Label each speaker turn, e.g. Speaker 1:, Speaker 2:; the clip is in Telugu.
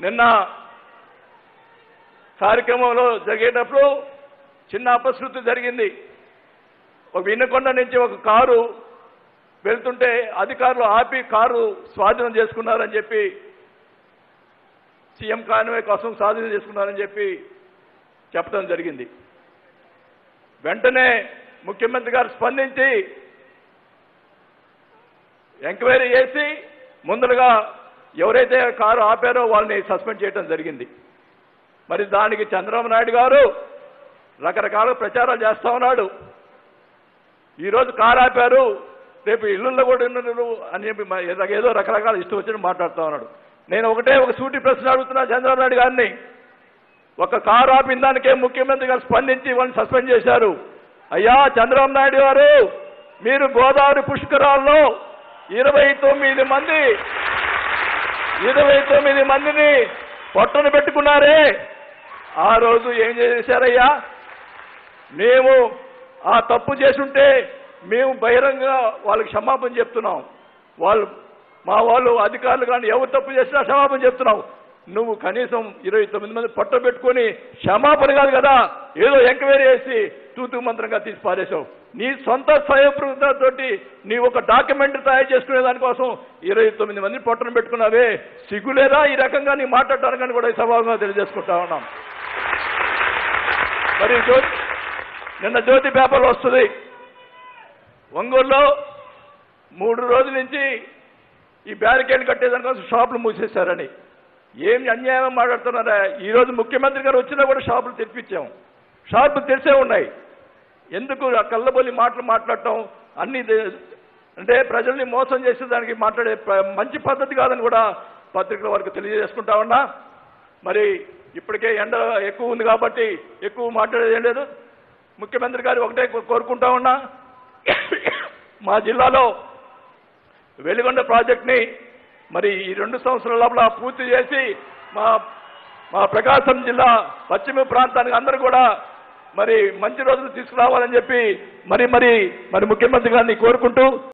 Speaker 1: నిన్న కార్యక్రమంలో జరిగేటప్పుడు చిన్న అపశృతి జరిగింది ఒక వినకొండ నుంచి ఒక కారు వెళ్తుంటే అధికారులు ఆపి కారు స్వాధీనం చేసుకున్నారని చెప్పి సీఎం కాన్వే కోసం స్వాధీనం చేసుకున్నారని చెప్పి చెప్పడం జరిగింది వెంటనే ముఖ్యమంత్రి గారు స్పందించి ఎంక్వైరీ చేసి ముందరగా ఎవరైతే కారు ఆపారో వాళ్ళని సస్పెండ్ చేయడం జరిగింది మరి దానికి చంద్రబాబు నాయుడు గారు రకరకాల ప్రచారాలు చేస్తా ఉన్నాడు ఈరోజు కారు ఆపారు రేపు ఇల్లుల్లో కూడా ఉన్నారు అని చెప్పి మ- ఏదో- ఏదో రకరకాల ఇష్టం వచ్చినట్టు మాట్లాడుతూ ఉన్నాడు నేను ఒకటే ఒక సూటి ప్రశ్న అడుగుతున్నా చంద్రబాబు నాయుడు గారిని ఒక కారు ఆపిన దానికే ముఖ్యమంత్రి గారు స్పందించి వాళ్ళని సస్పెండ్ చేశారు అయ్యా చంద్రబాబు నాయుడు గారు మీరు గోదావరి పుష్కరాల్లో ఇరవై తొమ్మిది మంది ఇరవై తొమ్మిది మందిని పొట్టను పెట్టుకున్నారే ఆ రోజు ఏం చేశారయ్యా మేము ఆ తప్పు చేసుంటే మేము బహిరంగ వాళ్ళకి క్షమాపణ చెప్తున్నాం వాళ్ళు మా వాళ్ళు అధికారులు కానీ ఎవరు తప్పు చేసినా క్షమాపణ చెప్తున్నాం నువ్వు కనీసం ఇరవై తొమ్మిది మంది పొట్ట పెట్టుకొని క్షమాపణ కాదు కదా ఏదో ఎంక్వైరీ చేసి తూతు మంత్రంగా తీసి పారేశావు నీ సొంత స్వయంతోటి నీ ఒక డాక్యుమెంట్ తయారు చేసుకునే దానికోసం ఇరవై తొమ్మిది మంది పొట్టను పెట్టుకున్నావే సిగ్గులేదా ఈ రకంగా నీ మాట్లాడటానికని కూడా ఈ సభాగా తెలియజేసుకుంటా ఉన్నాం మరి జ్యోతి నిన్న జ్యోతి పేపర్లో వస్తుంది ఒంగోలులో మూడు రోజుల నుంచి ఈ బ్యారికేడ్ కట్టేదానికోసం షాపులు మూసేశారని ఏం అన్యాయం మాట్లాడుతున్నారా ఈ రోజు ముఖ్యమంత్రి గారు వచ్చినా కూడా షాపులు తెరిపించాం షాపులు తెరిసే ఉన్నాయి ఎందుకు ఆ కళ్ళబొల్లి మాటలు మాట్లాడటం అన్ని దే- అంటే ప్రజల్ని మోసం చేసేదానికి మాట్లాడే ప- మంచి పద్ధతి కాదని కూడా పత్రికల వరకు తెలియజేసుకుంటా ఉన్నా మరి ఇప్పటికే ఎండ ఎక్కువ ఉంది కాబట్టి ఎక్కువ మాట్లాడేది ఏం లేదు ముఖ్యమంత్రి గారు ఒకటే కో- కోరుకుంటా ఉన్నా మా జిల్లాలో వెలుగొండ ప్రాజెక్ట్ని మరి ఈ రెండు సంవత్సరాల లోపల పూర్తి చేసి మా మా ప్రకాశం జిల్లా పశ్చిమ ప్రాంతానికి అందరూ కూడా మరి మంచి రోజులు తీసుకురావాలని చెప్పి మరి మరి మరి ముఖ్యమంత్రి గారిని కోరుకుంటూ